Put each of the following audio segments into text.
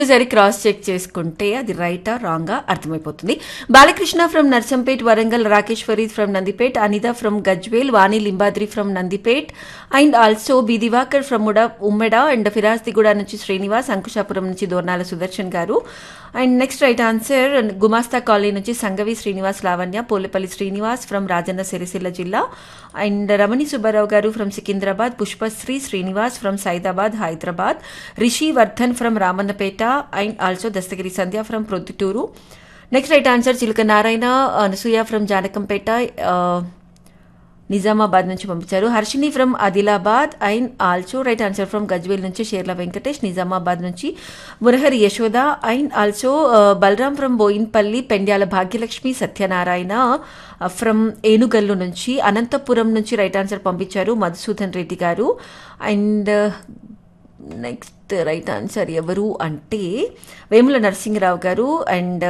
ఒకసారి cross check చేసుకుంటే అది రైటా రాంగా అర్థమైపోతుంది Balakrishna from Narsampet Warangal Rakesh Fareed from Nandipet Anitha from Gajwel Vani Limbadri from Nandipet and also B Divakar from ఉడ ఉమ్మెడ అండ్ ఫిరాస్తిగూడ నుంచి శ్రీనివాస్ అంకుశాపురం నుంచి Dornala Sudarshan garu and next right answer Gumastha colony నుంచి సంగవి శ్రీనివాస్ లావణ్య పోలేపల్లి శ్రీనివాస్ ఫ్రమ్ రాజన్న సిరిసిల్ల జిల్లా and Ramani Subbarao garu from Secunderabad Pushpasri Srinivas from Saidabad Hyderabad Rishi Vardhan from Ramannapeta and also Dastagiri Sandhya from Proddatur next right answer Chiluka Narayana Anasuya from Janakampet ఆ, నిజామాబాద్ నుంచి పంపించారు Harshini from Adilabad and also right answer from Gajwel నుంచి షేర్ల వెంకటేష్ నిజామాబాద్ నుంచి Murahari Yashoda and also Balaram from Boinpally Pendyala Bhagyalakshmi Satyanarayana from Enugallu నుంచి అనంతపురం నుంచి రైట్ ఆన్సర్ పంపించారు మధుసూదన్ రెడ్డి గారు అండ్ నెక్స్ట్ రైట్ ఆన్సర్ ఎవరు అంటే వేముల నరసింహరావు గారు అండ్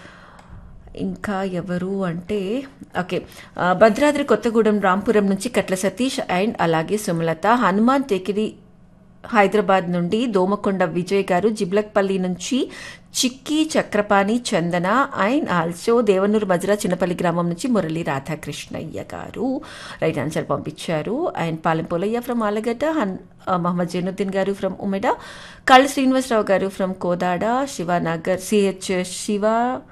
ఇంకా ఎవరు అంటే ఓకే ఆ, భద్రాద్రి కొత్తగూడెం రాంపురం నుంచి కట్ల సతీష్ అండ్ అలాగే సుమలత హనుమాన్ టెకిరి హైదరాబాద్ నుండి దోమకొండ విజయ్ గారు జిబ్లక్పల్లి నుంచి చిక్కి చక్రపాణి చందన అండ్ ఆల్సో దేవనూరు మజరా చిన్నపల్లి గ్రామం నుంచి మురళి రాధాకృష్ణయ్య గారు రైట్ ఆన్సర్ పంపించారు అండ్ పాలెంపోలయ్య ఫ్రమ్ ఆలగడ్డ హన్ ఆ, Mohammed Zainuddin garu from Umeda Kalla Srinivasarao garu from Kodad Shivanagar CH Shiva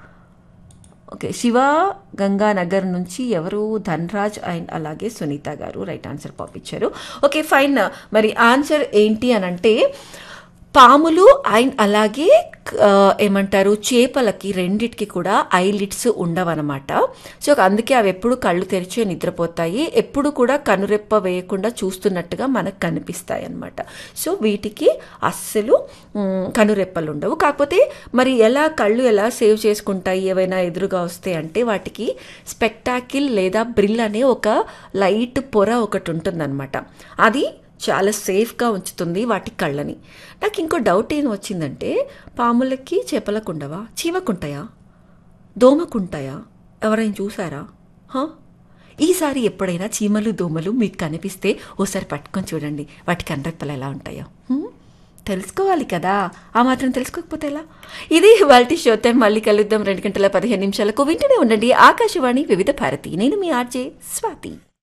okay Shiva Ganganagar నుంచి ఎవరు ధన్రాజ్ అండ్ అలాగే సునీత గారు రైట్ ఆన్సర్ పంపించారు ఓకే ఫైన్ మరి ఆన్సర్ ఏంటి అని అంటే పాములు అండ్ అలాగే ఆ, ఏమంటారు చేపలకి రెండిటికి కూడా ఐలిడ్స్ ఉండవన్నమాట సో అందుకే అవి ఎప్పుడు కళ్ళు తెరిచే నిద్రపోతాయి ఎప్పుడు కూడా కనురెప్ప వేయకుండా చూస్తున్నట్టుగా మనకు కనిపిస్తాయి అన్నమాట సో వీటికి అస్సలు మ్, కనురెప్పలు ఉండవు కాకపోతే మరి ఎలా కళ్ళు ఎలా సేవ్ చేసుకుంటాయి ఏవైనా ఎదురుగా వస్తే అంటే వాటికి స్పెక్టాకిల్ లేదా బ్రిల్ అనే ఒక లైట్ పొర ఒకటి ఉంటుందన్నమాట అది చాలా సేఫ్గా ఉంచుతుంది వాటి కళ్ళని నాకు ఇంకో డౌట్ ఏం వచ్చిందంటే పాములకి చేపలకు ఉండవా చీమకుంటాయా దోమకుంటాయా ఎవరైనా చూసారా హా? ఈసారి ఎప్పుడైనా చీమలు దోమలు మీకు కనిపిస్తే ఓసారి పట్టుకొని చూడండి వాటి కనరెప్పలు ఎలా ఉంటాయో హ్మ్? తెలుసుకోవాలి కదా ఆ మాత్రం తెలుసుకోకపోతే ఎలా ఇది వాళ్ళ షో టైం మళ్ళీ కలుద్దాం రెండు గంటల పదిహేను నిమిషాలకు వింటూనే ఉండండి ఆకాశవాణి వివిధ భారతి నేను మీ ఆర్జే స్వాతి